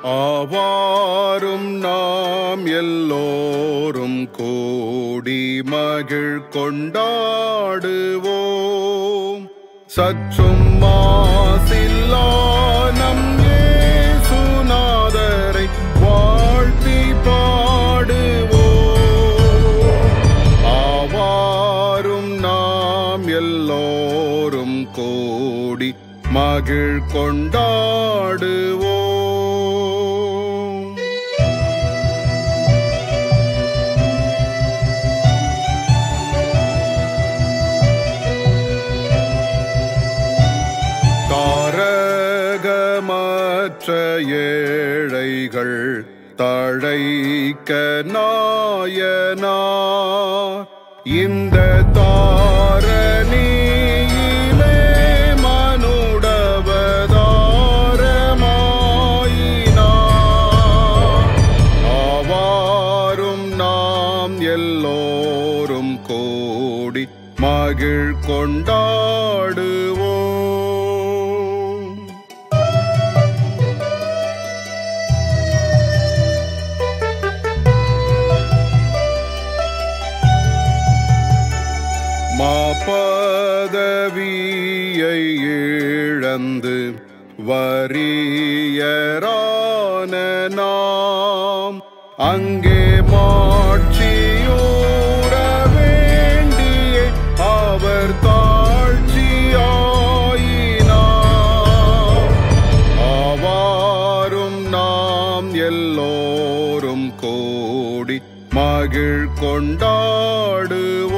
ஆவாரும் நாம் எல்லோரும் கூடி மகிழ் கொண்டாடுவோம் சற்றும் மாசில்லா நம் இயேசுநாதரை வாழ்த்தி பாடுவோம் ஆவாரும் நாம் எல்லோரும் கூடி மகிழ் கொண்டாடுவோம் தாரகமற்ற ஏழைகள் தழைக்க நாயனா இந்த தாரணியிலே மனுடவதாரமாயினார் ஆவாரும் நாம் எல்லோரும் கூடி மகிழ் கொண்டாடுவோம் மாபதவியை இழந்து வரியரான நாம் அங்கே மாட்சியூற வேண்டிய அவர் தாழ்ச்சியாயினார் ஆவாரும் நாம் எல்லோரும் கூடி மகிழ் கொண்டாடுவோம்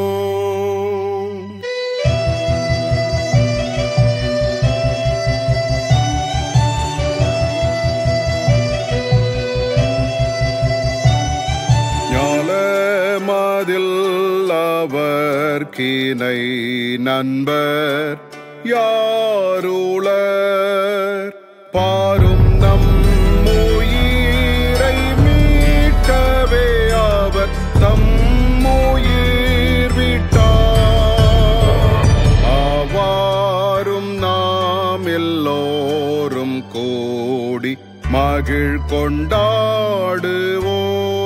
ஞாலமதில் அவர் கீனை நண்பர் யாருளர் பாரும் நம் உயிரை மீட்கவே அவர் தம் உயிர் விட்டார் ஆவாரும் நாம் எல்லோரும் கூடி மகிழ் கொண்டாடுவோம்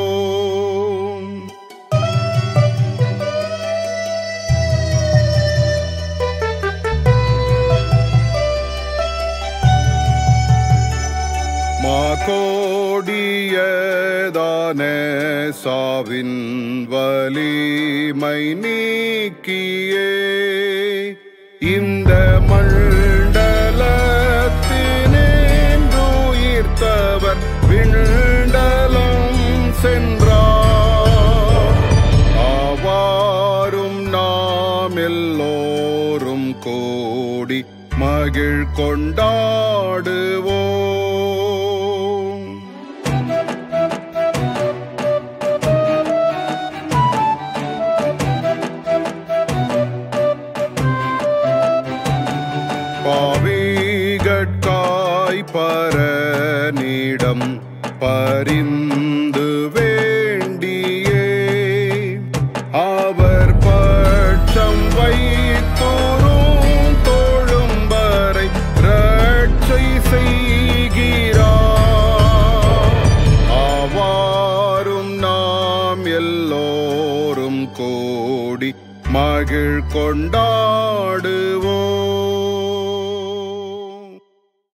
மாகோடியதான சாவின் வலிமை நீக்கியே இந்த மண்டலத்தினேன்றுயிர்த்தவர் விண்டலம் சென்றார் ஆவாரும் நாம் எல்லோரும் கூடி மகிழ் கொண்டாடுவோம் பாவிகட்காய் பரனிடம் பரிந்து வேண்டியே அவர் பட்சம் வைத்தோரும் தொழும்பரை ரட்சை செய்கிறார் ஆவாரும் நாம் எல்லோரும் கூடி மகிழ் கொண்டாடுவோம்